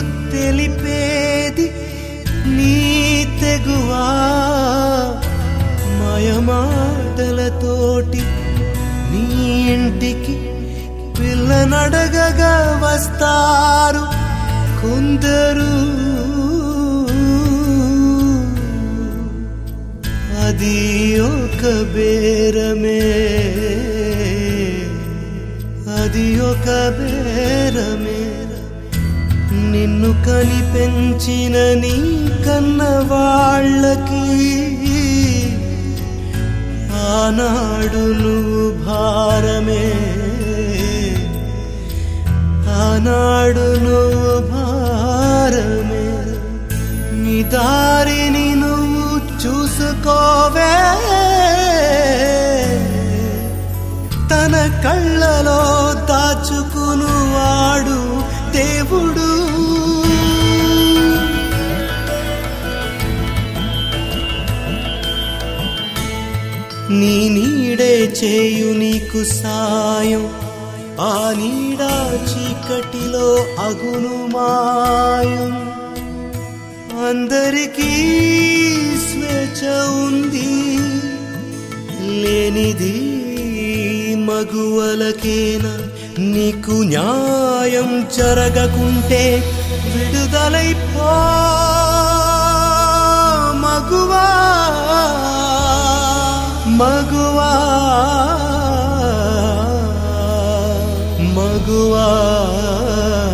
తెలిపేది నీ తెగువా మాయమాటలతోటి నీ ఇంటికి పిల్లనడగగా వస్తారు కొందరు అది ఒక బేరమే అది ఒక బేరమే నిన్ను కనిపెంచిన నీ కన్న వాళ్ళకి ఆనాడు నువ్వు భారమే ఆనాడు నువ్వు భారమే నీ దారిని నువ్వు చూసుకోవే తన కళ్ళలో దాచుకును వాడు దేవుడు నీ నీడే చేయు నీకు సాయం ఆ నీడా చీకటిలో అగును మాయం అందరికీ స్వేచ్ఛ ఉంది లేనిది మగువలకేనా నీకు న్యాయం జరగకుంటే విడుదలైపో మగువా మగువా మగువా